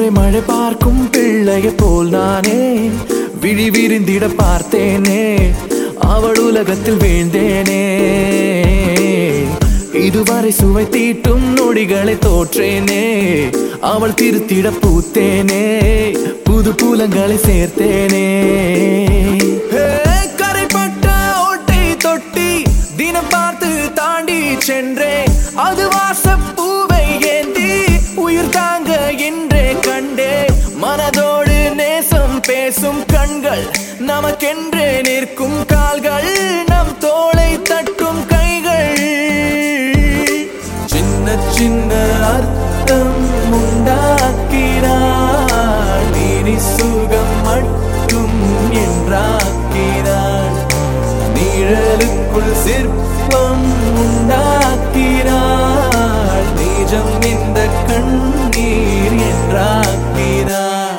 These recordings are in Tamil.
முறை மழை பார்க்கும் பிள்ளைய போல் நானே விழி விரிந்திட பார்த்தேனே அவள் உலகத்தில் வீழ்ந்தேனே இதுவரை சுவை தீட்டும் நொடிகளை தோற்றேனே அவள் திருத்திட பூத்தேனே புது பூலங்களை சேர்த்தேனே ஹே, கரைப்பட்ட ஓட்டை தொட்டி தினம் பார்த்து தாண்டி சென்றேன் அது வாசப்பூவை ஏந்தி உயிர் தாங்க என்றே கண்டே மனதோடு நேசம் பேசும் கண்கள் நமக்கென்றே நிற்கும் கால்கள் நம் தோளை தட்டும் கைகள் சின்ன சின்ன அர்த்தம் உண்டாக்கிறாள் நீரி சுகம் மட்டும் என்றாக்கிறாள் நிழலுக்குள் சிற்பம் உண்டாக்கிறாள் நிஜம் இந்த கண்ணீர் என்றாக்கிறாள்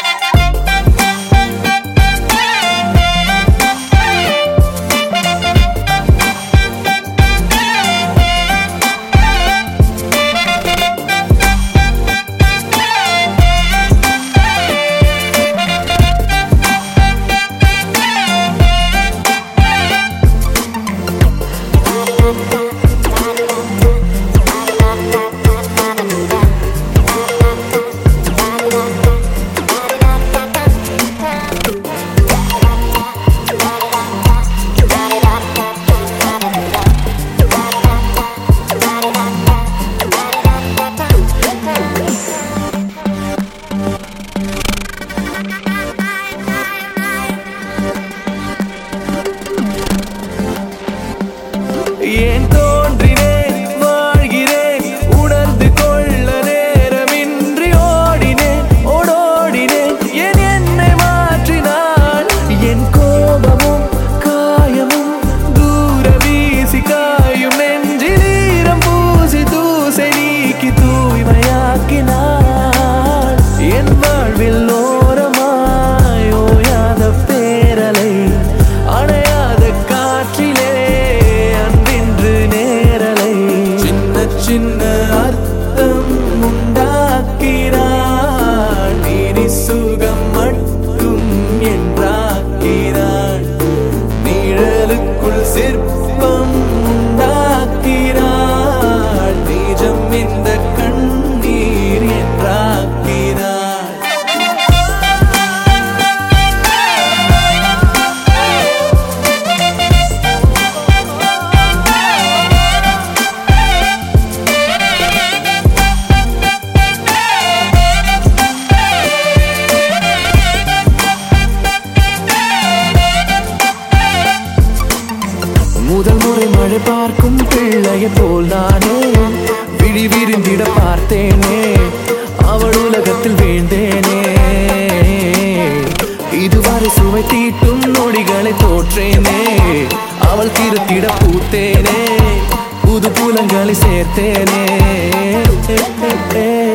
ஏன் தோன்றினேன் வாழ்கிறேன் உணர்ந்து கொள்ள நேரமின்றி ஓடினேன் ஓடோடினேன் என் என்னை மாற்றினாள் என் கோபமும் காயமும் தூர வீசி காயும் நெஞ்சில் ஈரம் பூசி தூசை நீக்கி தூய்மையாக்கினாள் என் வாழ்வில் ஓரமாய் ஓயாத பேரலை அணையாத காற்றிலே அன்பின்று நேரலை சின்ன சின்ன அர்த்தம் உண்டாக்கிறாள் நீரி சுகம் மட்டும் என்றாக்கிறாள் நிழலுக்குள் சிற்பம் உண்டாக்கிறாள் நிஜம் இந்த கண்ணீர் என்றாக்கிறாள் முதல் முறை மழை பார்க்கும் பிள்ளைய போல் நானே விழி விரிந்திட பார்த்தேனே அவள் உலகத்தில் வீழ்ந்தேனே இதுவரை சுவை தீட்டும் நொடிகளை தோற்றேனே அவள் திருத்திட பூத்தேனே புது புலங்களை சேர்த்தேனே